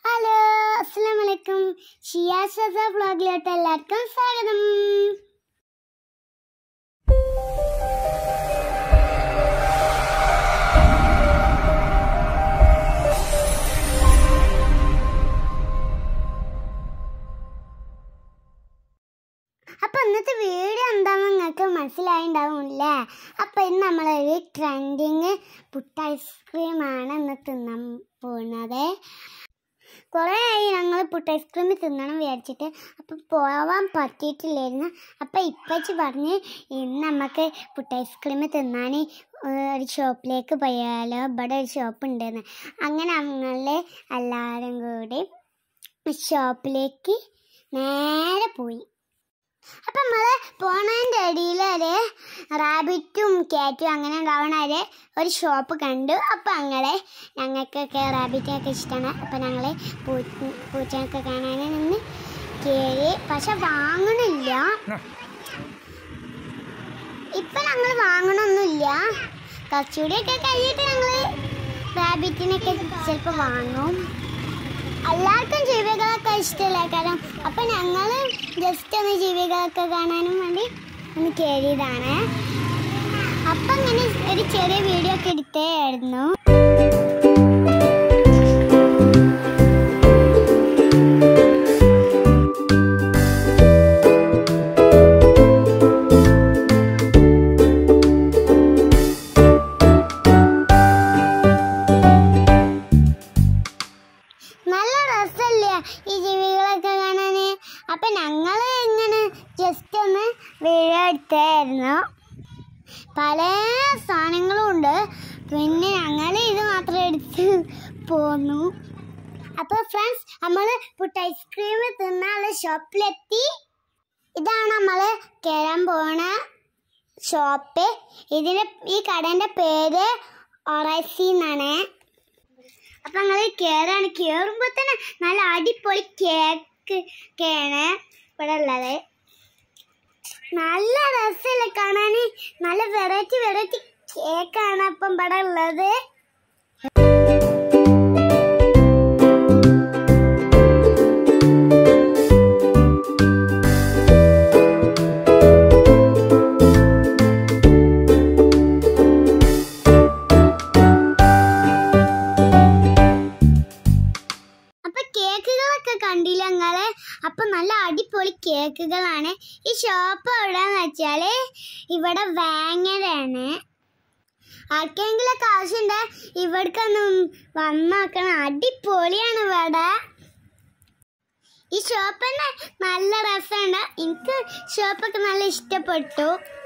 hello അസ്സാം വലൈക്കും ഷിയാസ് വ്ളോഗിലോട്ട് എല്ലാവർക്കും സ്വാഗതം അപ്പൊ ഇന്നത്തെ വീഡിയോ എന്താണെന്ന് നിങ്ങൾക്ക് മനസ്സിലായിണ്ടാവുമല്ലേ അപ്പൊ ഇന്ന് നമ്മളൊരു ട്രെൻഡിങ് പുട്ട് ഐസ്ക്രീമാണ് ഇന്ന് തിന്നാൻ പോകുന്നത് കുറേ ആയി ഞങ്ങൾ പുട്ട് ഐസ്ക്രീം തിന്നണം വിചാരിച്ചിട്ട് അപ്പം പോവാൻ പറ്റിയിട്ടില്ലായിരുന്നു അപ്പം ഇപ്പച്ചി പറഞ്ഞ് ഇന്ന് നമുക്ക് പുട്ട് ഐസ്ക്രീം തിന്നാൻ ഒരു ഷോപ്പിലേക്ക് പോയാലോ ഇവിടെ ഒരു ഷോപ്പ് ഉണ്ടെന്ന് അങ്ങനെ ഞങ്ങൾ എല്ലാവരും കൂടി ഷോപ്പിലേക്ക് നേരെ പോയി അപ്പം നമ്മൾ പോണതിൻ്റെ ഇടയിൽ ഒരു റാബിറ്റും കാറ്റും അങ്ങനെ ഉണ്ടാവണ ഒരു ഒരു ഷോപ്പ് കണ്ടു അപ്പം ഞങ്ങളെ ഞങ്ങൾക്കൊക്കെ റാബിറ്റിനൊക്കെ ഇഷ്ടമാണ് അപ്പം ഞങ്ങൾ പൂച്ചനൊക്കെ കാണാൻ നിന്ന് കയറി പക്ഷെ വാങ്ങണില്ല ഇപ്പം ഞങ്ങൾ വാങ്ങണമൊന്നുമില്ല കുറച്ചുകൂടിയൊക്കെ കഴിഞ്ഞിട്ട് ഞങ്ങൾ റാബിറ്റിനൊക്കെ ചിലപ്പോൾ വാങ്ങും എല്ലാവർക്കും ജീവികളൊക്കെ ഇഷ്ടമല്ല കാരണം അപ്പം ഞങ്ങൾ ജസ്റ്റ് ഒന്ന് ജീവികളൊക്കെ കാണാനും വേണ്ടി ഒന്ന് കയറിയതാണ് അപ്പം ഇങ്ങനെ ഒരു ചെറിയ വീഡിയോ ഒക്കെ എടുത്തായിരുന്നു നല്ല രസമല്ലേ ഈ ജീവികളൊക്കെ കാണാന് അപ്പൊ ഞങ്ങൾ ഇങ്ങനെ ജസ്റ്റ് ഒന്ന് വീഡിയോ എടുത്തായിരുന്നു പല സാധനങ്ങളും ഉണ്ട് പിന്നെ ഞങ്ങൾ ഇത് മാത്രം എടുത്ത് പോന്നു അപ്പൊ ഫ്രണ്ട്സ് നമ്മൾ പുട്ട് ഐസ്ക്രീം തിന്നാനുള്ള ഷോപ്പിലെത്തി ഇതാണ് നമ്മൾ കയറാൻ പോണ ഷോപ്പ് ഇതിന്റെ ഈ കടന്റെ പേര് ഒറൈസി എന്നാണ് അപ്പൊ ഞങ്ങൾ കേറാണ് കേറുമ്പോ തന്നെ നല്ല അടിപൊളി കേക്ക് ഒക്കെയാണ് ഇവിടെ ഉള്ളത് നല്ല രസമല്ലേ കാണാന് നല്ല വെറൈറ്റി വെറൈറ്റി കേക്കാണ് അപ്പം ഇവിടെ ഉള്ളത് അപ്പൊ കേക്കുകളൊക്കെ കണ്ടില്ല ഞങ്ങള് അപ്പൊ നല്ല അടിപൊളി കേക്കുകളാണ് ഈ ഷോപ്പ് എവിടെന്ന് വെച്ചാല് ഇവിടെ വേങ്ങരയാണ് ആർക്കെങ്കിലൊക്കെ ആവശ്യമുണ്ട് ഇവിടേക്കൊന്നും വന്നോക്കണം അടിപൊളിയാണ് ഇവിടെ ഈ ഷോപ്പ് തന്നെ നല്ല രസമുണ്ട് എനിക്ക് ഷോപ്പൊക്കെ നല്ല ഇഷ്ടപ്പെട്ടു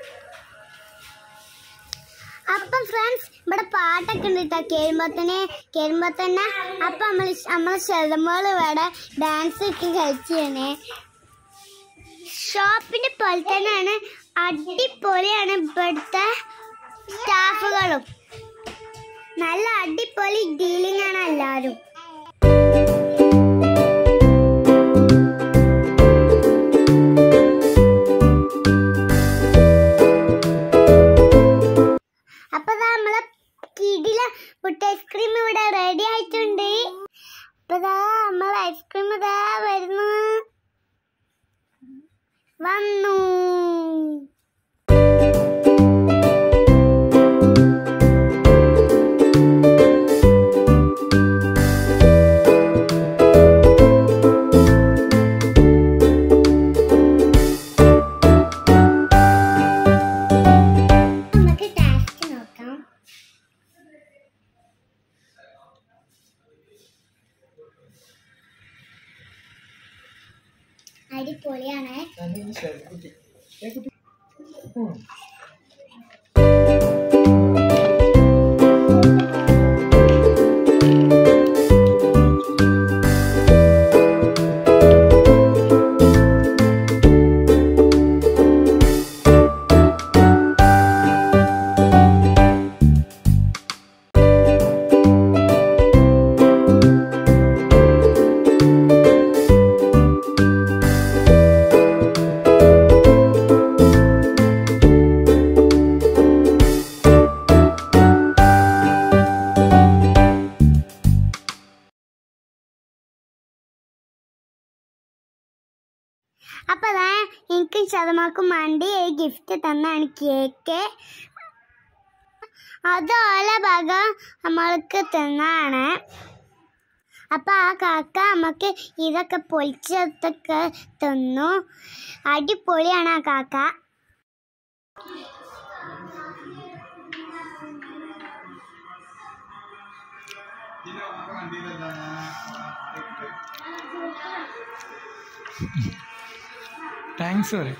അപ്പം ഫ്രണ്ട്സ് ഇവിടെ പാട്ടൊക്കെ ഉണ്ട് കേട്ടോ കേൾക്കുമ്പോൾ തന്നെ കേൾക്കുമ്പോൾ തന്നെ അപ്പം നമ്മൾ നമ്മളെ ശതമോള് ഇവിടെ ഡാൻസ് ഒക്കെ കളിച്ചാണ് ഷോപ്പിന്റെ പോലെ തന്നെയാണ് അടിപൊളിയാണ് ഇവിടുത്തെ സ്റ്റാഫുകളും നല്ല അടിപൊളി ഡീലിംഗ് ആണ് എല്ലാവരും അപ്പൊ ദാ നമ്മളെ കിടില പുട്ട് ഐസ്ക്രീം ഇവിടെ റെഡി ആയിട്ടുണ്ട് അപ്പൊ ദാ നമ്മളെ ഐസ്ക്രീം ഇതാ വരുന്നു വന്നു നമുക്ക് ടേസ്റ്റ് നോക്കാം അടിപൊളിയാണ് അപ്പം അതാ എനിക്ക് ശതമാക്കും വേണ്ടി ഒരു ഗിഫ്റ്റ് തന്നാണ് കേക്ക് അത് ഓല ഭാഗം നമ്മൾക്ക് തന്നാണ് അപ്പൊ ആ കാക്ക നമുക്ക് ഇതൊക്കെ പൊളിച്ചതൊക്കെ തന്നു അടിപൊളിയാണ് ആ കാക്ക താങ്ക്സ് പറയും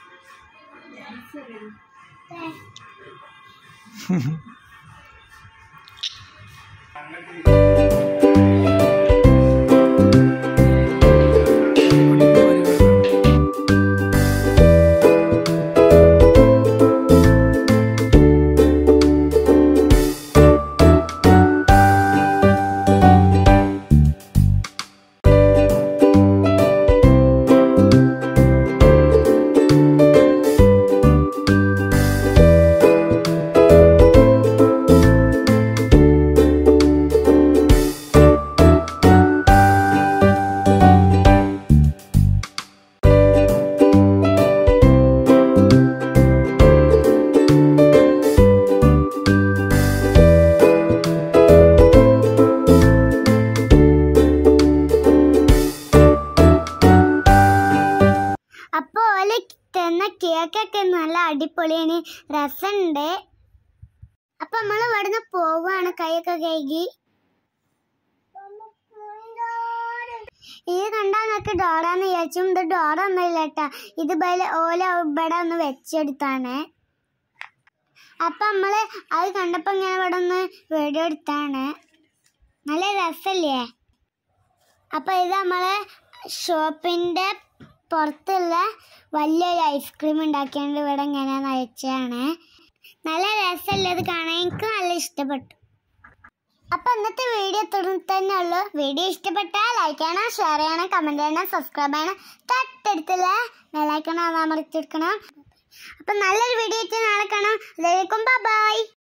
അപ്പൊ ഓല് തന്ന കേക്കൊക്കെ നല്ല അടിപൊളിയാണ് രസമുണ്ട് അപ്പൊ നമ്മൾ ഇവിടുന്ന് പോവാണ് കൈയൊക്കെ കഴുകി ഇത് കണ്ടാൽ നിനക്ക് ഡോറാന്ന് വിചാരിച്ചു ഇത് ഡോറ ഒന്നുമില്ല കേട്ടാ ഇത് ബല ഓല ഇവിടെ ഒന്ന് വെച്ചെടുത്താണ് അപ്പൊ നമ്മള് അത് കണ്ടപ്പോ ഇങ്ങനെ ഇവിടെ ഒന്ന് വീഡിയോ എടുത്താണ് നല്ല രസല്ലേ അപ്പൊ ഇത് നമ്മളെ ഷോപ്പിന്റെ പുറത്തുള്ള വലിയൊരു ഐസ്ക്രീം ഉണ്ടാക്കിയത് ഇവിടെ ഇങ്ങനെ നയിച്ചാണ് നല്ല രസമല്ലേ ഇത് കാണാൻ എനിക്ക് നല്ല ഇഷ്ടപ്പെട്ടു അപ്പൊ ഇന്നത്തെ വീഡിയോ തുടർന്ന് തന്നെ ഉള്ളൂ വീഡിയോ ഇഷ്ടപ്പെട്ടാൽ ലൈക്ക് ചെയ്യണം ഷെയർ ചെയ്യണം കമന്റ് ചെയ്യണം സബ്സ്ക്രൈബ് ചെയ്യണം തൊട്ടടുത്തുള്ള ബെലൈക്കണം അമർത്തിയെടുക്കണം അപ്പൊ നല്ലൊരു വീഡിയോ നാളെ കാണാം അതിലേക്കും ബൈ